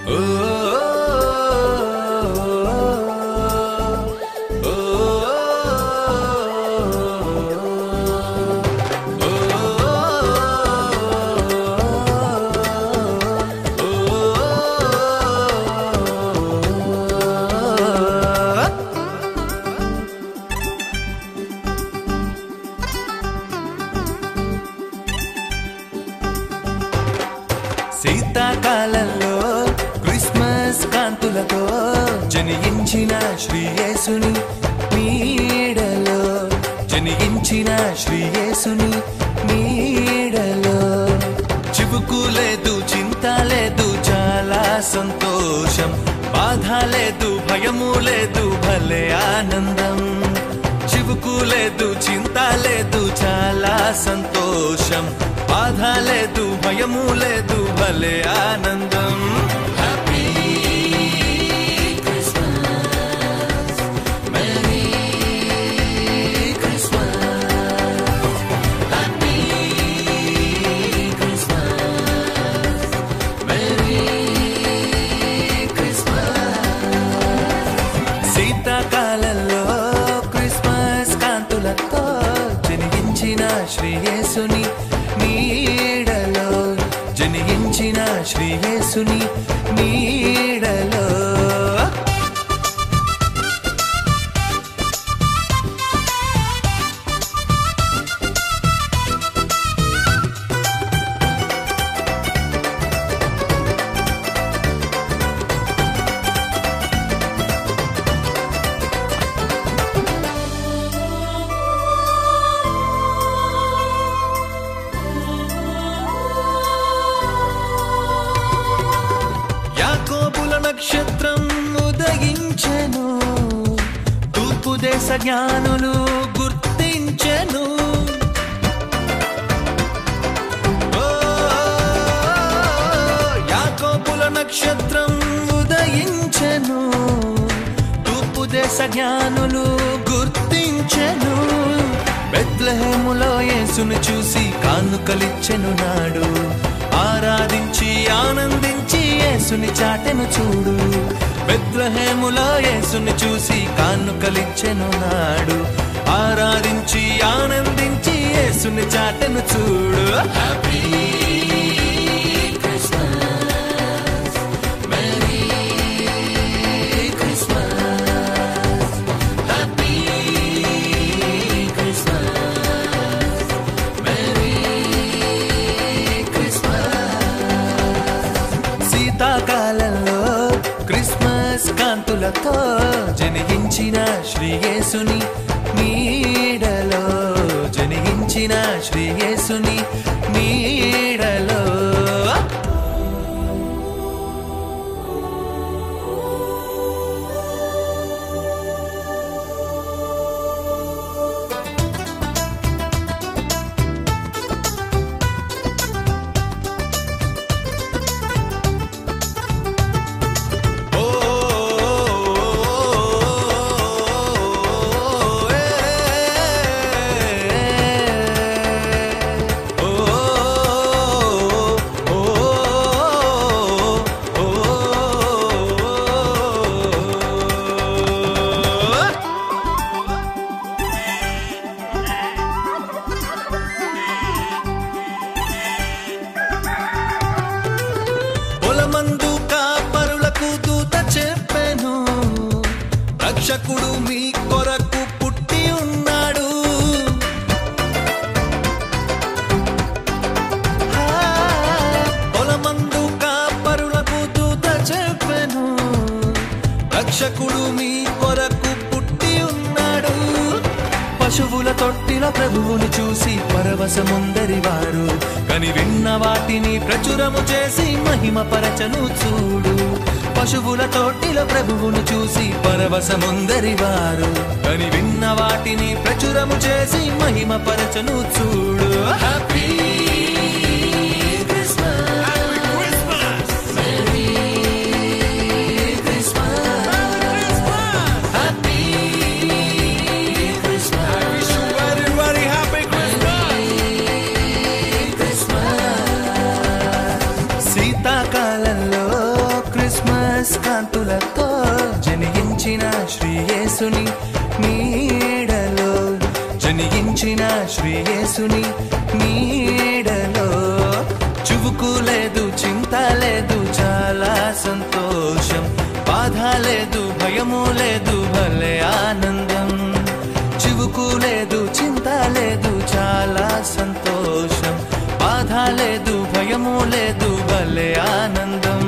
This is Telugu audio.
శీతాకాలంలో క్రిస్మస్ కాంతులతో జనించిన శ్రీయేసుని నీడలో జనించిన శ్రీయేసుని నీడలో చివుకు లేదు చింత లేదు చాలా సంతోషం బాధ లేదు భయము లేదు భలే ఆనందం చివుకు లేదు చింత లేదు చాలా సంతోషం బాధ లేదు భయము లేదు భలే ఆనందం happy Christmas merry Christmas happy Christmas merry Christmas శీతాకాలంలో క్రిస్మస్ కాంతులతో జనించిన శ్రీయేసుని నీడలో జనించిన శ్రీయేసుని నీడలో యాకోబుల నక్షత్రం ఉదయించెను తూర్పు దేశ జ్ఞానులు గుర్తించెను ఓ, యాకోబుల నక్షత్రం ఉదయించెను తూర్పు దేశ జ్ఞానులు గుర్తించెను బెత్లహేములో యేసును చూసి కానుకలిచ్చెను నాడు ఆరాధించి ఆనందించి యేసుని చాటెను చూడు బెత్లహేములో యేసుని చూసి కానుకలిచ్చెను నాడు ఆరాధించి ఆనందించి యేసుని చాటెను చూడు happy Christmas merry Christmas happy Christmas merry Christmas శీతాకాలంలో క్రిస్మస్ కాంతులతో జనించిన శ్రీయేసుని నీడలో జనించిన శ్రీయేసుని నీడలో ఓ పొలమందు కాపరులకు దూత చెప్పెను రక్షకుడు మీ కొరకు పుట్టి ఉన్నాడు ఆ, పొలమందు కాపరులకు దూత చెప్పెను రక్షకుడు మీ కొరకు పుట్టి ఉన్నాడు పశువుల తొట్టిల ప్రభువుని చూసి పరవశముందరి వారు కని విన్న వాటిని ప్రచురము చేసి మహిమ పరచను చూడు పశువుల తొట్టిల ప్రభువును చూసి పరవశముందరి వారు కని విన్న వాటిని ప్రచురము చేసి మహిమ పరచను చూడు హ్యాపీ శీతాకాలంలో క్రిస్మస్ మనస్కాంతులతో జనిగించిన శ్రీయేసుని నీడలో జనిగించిన శ్రీయేసుని నీడలో చువుకు లేదు చింత లేదు చాలా సంతోషం బాధ లేదు భయము లేదు భలే ఆనందం చివుకు లేదు చింత లేదు చాలా సంతోషం బాధ లేదు భయము లేదు భలే ఆనందం